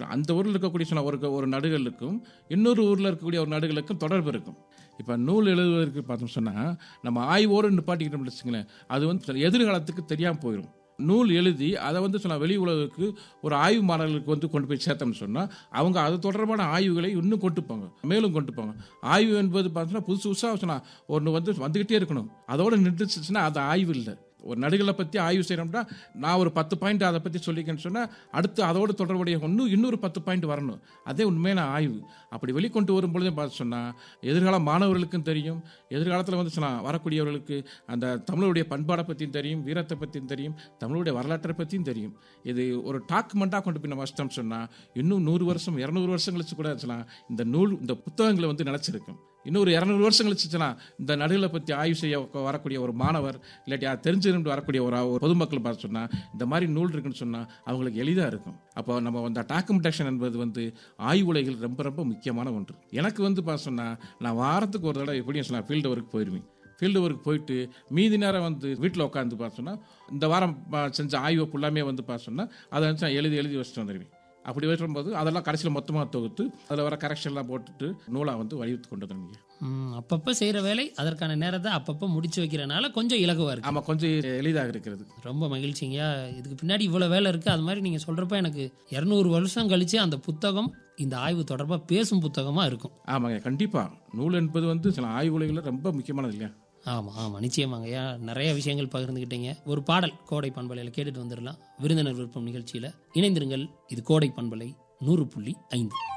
அந்த ஊரில் இருக்கக்கூடிய சொன்ன ஒரு ஒரு நடுகளுக்கும் இன்னொரு ஊரில் இருக்கக்கூடிய ஒரு நடுகளுக்கும் தொடர்பு இருக்கும் இப்போ நூல் எழுதுவதற்கு பார்த்தோம் சொன்னால் நம்ம ஆய்வோடு நிப்பாட்டிக்கிட்டோம்னு வச்சுங்களேன் அது வந்து எதிர்காலத்துக்கு தெரியாமல் போயிடும் நூல் எழுதி அதை வந்து சொன்ன வெளி உலகுக்கு ஒரு ஆய்வு மாணவர்களுக்கு வந்து கொண்டு போய் சேர்த்தோம்னு சொன்னால் அவங்க அது தொடர்பான ஆய்வுகளை இன்னும் கொண்டு போங்க மேலும் கொண்டு போங்க ஆய்வு என்பது பார்த்தோன்னா புதுசு புதுசாக சொன்னால் ஒன்று வந்து வந்துக்கிட்டே இருக்கணும் அதோடு நின்றுச்சுன்னா அது ஆய்வு இல்லை ஒரு நடுகளை பற்றி ஆய்வு செய்கிறோம்னா நான் ஒரு பத்து பாயிண்ட் அதை பற்றி சொல்லிக்கன்னு சொன்னால் அடுத்து அதோடு தொடர்புடைய இன்னும் இன்னொரு பத்து பாயிண்ட் வரணும் அதே உண்மையான ஆய்வு அப்படி வெளிக்கொண்டு வரும்பொழுதே பார்த்து சொன்னால் எதிர்கால மாணவர்களுக்கும் தெரியும் எதிர்காலத்தில் வந்து சொன்னால் வரக்கூடியவர்களுக்கு அந்த தமிழுடைய பண்பாடை பற்றியும் தெரியும் வீரத்தை பற்றியும் தெரியும் தமிழுடைய வரலாற்றை பற்றியும் தெரியும் இது ஒரு டாக்குமெண்ட்டாக கொண்டு போய் நம்ம வச்சிட்டோம் சொன்னால் இன்னும் நூறு வருஷம் இரநூறு வருஷம் கழிச்சு கூட சொன்னால் இந்த நூல் இந்த புத்தகங்களை வந்து நினச்சிருக்கும் இன்னொரு இரநூறு வருஷம் கழிச்சுச்சுன்னா இந்த நடுகளை பற்றி ஆய்வு செய்ய வரக்கூடிய ஒரு மாணவர் இல்லாட்டி அது தெரிஞ்சிருந்து வரக்கூடிய ஒரு ஒரு பொதுமக்கள் பார்த்து சொன்னால் இந்த மாதிரி நூல் இருக்குன்னு சொன்னால் அவங்களுக்கு எளிதாக இருக்கும் அப்போ நம்ம அந்த டாக்குமெண்டேஷன் என்பது வந்து ஆய்வுலைகள் ரொம்ப ரொம்ப முக்கியமான ஒன்று எனக்கு வந்து பார்த்து சொன்னால் நான் வாரத்துக்கு ஒரு தடவை எப்படியும் சொன்னால் ஃபீல்டு ஒர்க் போயிடுவேன் ஃபீல்டு ஒர்க் போயிட்டு மீதி நேரம் வந்து வீட்டில் உட்காந்து பார்த்தோன்னா இந்த வாரம் ப- செஞ்ச ஆய்வு ஃபுல்லாமே வந்து பார்த்தோன்னா அதை வந்து நான் எழுதி எழுதி வச்சுட்டு வந்துடுவேன் அப்படி வரும்போது அதெல்லாம் கடைசியில் மொத்தமாக தொகுத்து அதில் வர கரெக்ஷன்லாம் போட்டுட்டு நூலாக வந்து வடிவத்து கொண்டு வந்துடுங்க ம், அப்பப்ப செய்யற வேலை அதற்கான நேரத்தை அப்பப்ப முடிச்சு வைக்கிறனால கொஞ்சம் இலகுவா இருக்கு ஆமாம் கொஞ்சம் எளிதாக இருக்கிறது ரொம்ப மகிழ்ச்சிங்கய்யா இதுக்கு பின்னாடி இவ்வளவு வேலை இருக்கு அது மாதிரி நீங்க சொல்றப்ப எனக்கு இருநூறு வருஷம் கழிச்சு அந்த புத்தகம் இந்த ஆய்வு தொடர்பா பேசும் புத்தகமா இருக்கும் ஆமாங்க கண்டிப்பாக நூல் என்பது வந்து சில ஆய்வுலைகளில் ரொம்ப முக்கியமானது இல்லையா ஆமா ஆமா நிச்சயமாங்கய்யா நிறைய விஷயங்கள் பகிர்ந்துக்கிட்டீங்க ஒரு பாடல் கோடை பண்பலையில கேட்டுட்டு வந்துடலாம் விருந்தினர் விருப்பம் நிகழ்ச்சியில இணைந்திருங்கள் இது கோடை பண்பலை நூறு புள்ளி ஐந்து